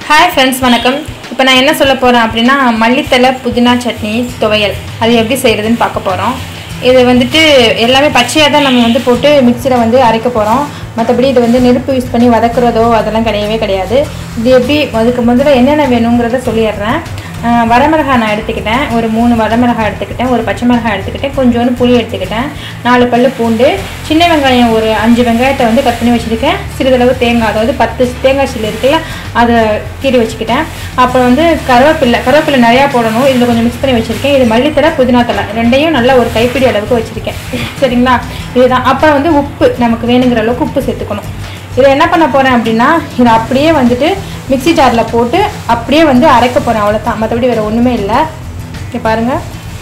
hi friends வணக்கம் இப்போ நான் என்ன சொல்ல போகிறேன் அப்படின்னா மல்லித்தலை புதினா சட்னி துவையல் அது எப்படி செய்கிறதுன்னு பார்க்க போகிறோம் இது வந்துட்டு எல்லாமே பச்சையாக தான் நம்ம வந்து போட்டு மிக்சியில் வந்து அரைக்க போகிறோம் மற்றபடி இது வந்து நெருப்பு யூஸ் பண்ணி வதக்குறதோ அதெல்லாம் கிடையவே கிடையாது இது எப்படி அதுக்கு முதல்ல என்னென்ன வேணுங்கிறத சொல்லிடுறேன் ஆஹ் வரமிளகாய் நான் எடுத்துக்கிட்டேன் ஒரு மூணு வரமிளகாய் எடுத்துக்கிட்டேன் ஒரு பச்சை மிளகாய் எடுத்துக்கிட்டேன் கொஞ்சோண்டு புளி எடுத்துக்கிட்டேன் நாலு பல்லு பூண்டு சின்ன வெங்காயம் ஒரு அஞ்சு வெங்காயத்தை வந்து கட் பண்ணி வச்சுருக்கேன் சிறிதளவு தேங்காய் அதாவது பத்து தேங்காய் சில்லு இருக்குல்ல அதை கீறி வச்சுக்கிட்டேன் அப்புறம் வந்து கருவேப்பில்லை கருவேப்பிலை நிறையா போடணும் இதில் கொஞ்சம் மிக்ஸ் பண்ணி வச்சுருக்கேன் இது மல்லித்தலை புதினா தலை ரெண்டையும் நல்லா ஒரு கைப்பிடி அளவுக்கு வச்சுருக்கேன் சரிங்களா இதுதான் அப்புறம் வந்து உப்பு நமக்கு வேணுங்கிற அளவுக்கு உப்பு சேர்த்துக்கணும் இதை என்ன பண்ண போகிறேன் அப்படின்னா இதை அப்படியே வந்துட்டு மிக்ஸி ஜாரில் போட்டு அப்படியே வந்து அரைக்க போகிறேன் அவ்வளோதான் மற்றபடி வேறு ஒன்றுமே இல்லை இங்கே பாருங்கள்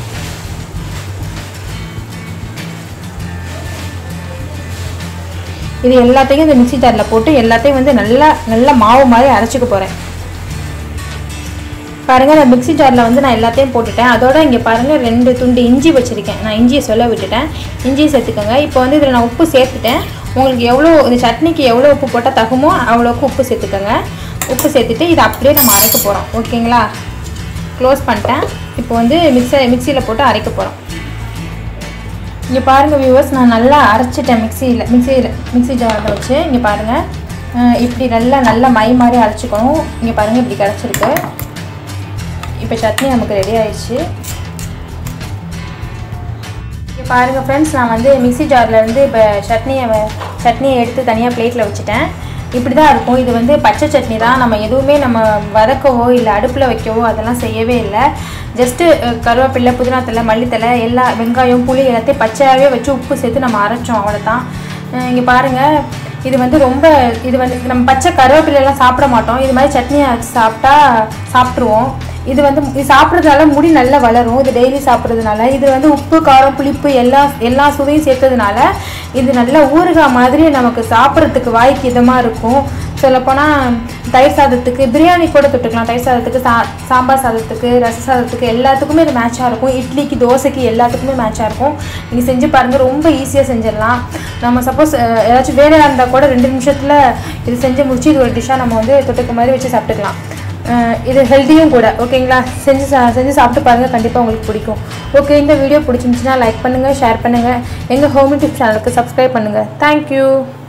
இது எல்லாத்தையும் இந்த மிக்ஸி ஜாரில் போட்டு எல்லாத்தையும் வந்து நல்லா நல்லா மாவு மாதிரி அரைச்சிக்க போகிறேன் பாருங்கள் நான் மிக்ஸி ஜாரில் வந்து நான் எல்லாத்தையும் போட்டுட்டேன் அதோட இங்கே பாருங்கள் ரெண்டு துண்டு இஞ்சி வச்சுருக்கேன் நான் இஞ்சியை சொல்ல விட்டுட்டேன் இஞ்சியை சேர்த்துக்கோங்க இப்போ வந்து இதில் நான் உப்பு சேர்த்துட்டேன் உங்களுக்கு எவ்வளோ இந்த சட்னிக்கு எவ்வளோ உப்பு போட்டால் தகுமோ அவ்வளோக்கு உப்பு சேர்த்துக்கோங்க உப்பு சேர்த்துட்டு இதை அப்படியே நம்ம அரைக்க போகிறோம் ஓகேங்களா க்ளோஸ் பண்ணிட்டேன் இப்போ வந்து மிக்சர் மிக்சியில் போட்டு அரைக்க போகிறோம் இங்கே பாருங்கள் வியூவர்ஸ் நான் நல்லா அரைச்சிட்டேன் மிக்சியில் மிக்சியில் மிக்ஸி ஜாரில் வச்சு இங்கே பாருங்கள் அஹ் இப்படி நல்லா நல்லா மை மாதிரி அரைச்சிக்கணும் இங்கே பாருங்கள் இப்படி கிடச்சிருக்கு இப்போ சட்னி நமக்கு ரெடி ஆயிடுச்சு இங்கே பாருங்கள் ஃப்ரெண்ட்ஸ் நான் வந்து மிக்ஸி ஜாரில் இருந்து இப்போ சட்னியை வ- சட்னியை எடுத்து தனியாக பிளேட்டில் வச்சுட்டேன் இப்படி தான் இருக்கும் இது வந்து பச்சை சட்னி தான் நம்ம எதுவுமே நம்ம வதக்கவோ இல்லை அடுப்பில் வைக்கவோ அதெல்லாம் செய்யவே இல்லை ஜஸ்ட்டு கருவேப்பிலை புதினாத்தலை மல்லித்தலை எல்லா வெங்காயம் புளி எல்லாத்தையும் பச்சையாகவே வச்சு உப்பு சேர்த்து நம்ம அரைச்சோம் அவ்வளோதான் இங்கே பாருங்கள் இது வந்து ரொம்ப இது வந்து நம்ம பச்சை கருவேப்பிலையெல்லாம் சாப்பிட மாட்டோம் இது மாதிரி சட்னி அரைச்சு சாப்பிட்டா சாப்பிட்ருவோம் இது வந்து இது சாப்பிட்றதுனால முடி நல்லா வளரும் இது டெய்லி சாப்பிட்றதுனால இது வந்து உப்பு காரம் புளிப்பு எல்லா எல்லா சுவையும் சேர்த்ததுனால இது நல்லா ஊறுகாய் மாதிரி நமக்கு சாப்பிட்றதுக்கு வாய்க்கு இதமாக இருக்கும் சொல்லப்போனால் தயிர் சாதத்துக்கு பிரியாணி கூட தொட்டுக்கலாம் தயிர் சாதத்துக்கு சா சாம்பார் சாதத்துக்கு ரச சாதத்துக்கு எல்லாத்துக்குமே இது மேட்சாக இருக்கும் இட்லிக்கு தோசைக்கு எல்லாத்துக்குமே மேட்சாக இருக்கும் நீங்கள் செஞ்சு பாருங்கள் ரொம்ப ஈஸியாக செஞ்சிடலாம் நம்ம சப்போஸ் ஏதாச்சும் வேலையாக இருந்தால் கூட ரெண்டு நிமிஷத்தில் இது செஞ்சு முடிச்சு இது ஒரு டிஷ்ஷாக நம்ம வந்து தொட்டுக்க மாதிரி வச்சு சாப்பிட்டுக்கலாம் அஹ் இது ஹெல்த்தியும் கூட ஓகேங்களா செஞ்சு சா செஞ்சு சாப்பிட்டு பாருங்கள் கண்டிப்பாக உங்களுக்கு பிடிக்கும் ஓகே இந்த வீடியோ பிடிச்சிருந்துச்சுன்னா லைக் பண்ணுங்கள் ஷேர் பண்ணுங்கள் எங்கள் ஹோம் டிப் சேனலுக்கு சப்ஸ்கிரைப் பண்ணுங்கள் தேங்க்யூ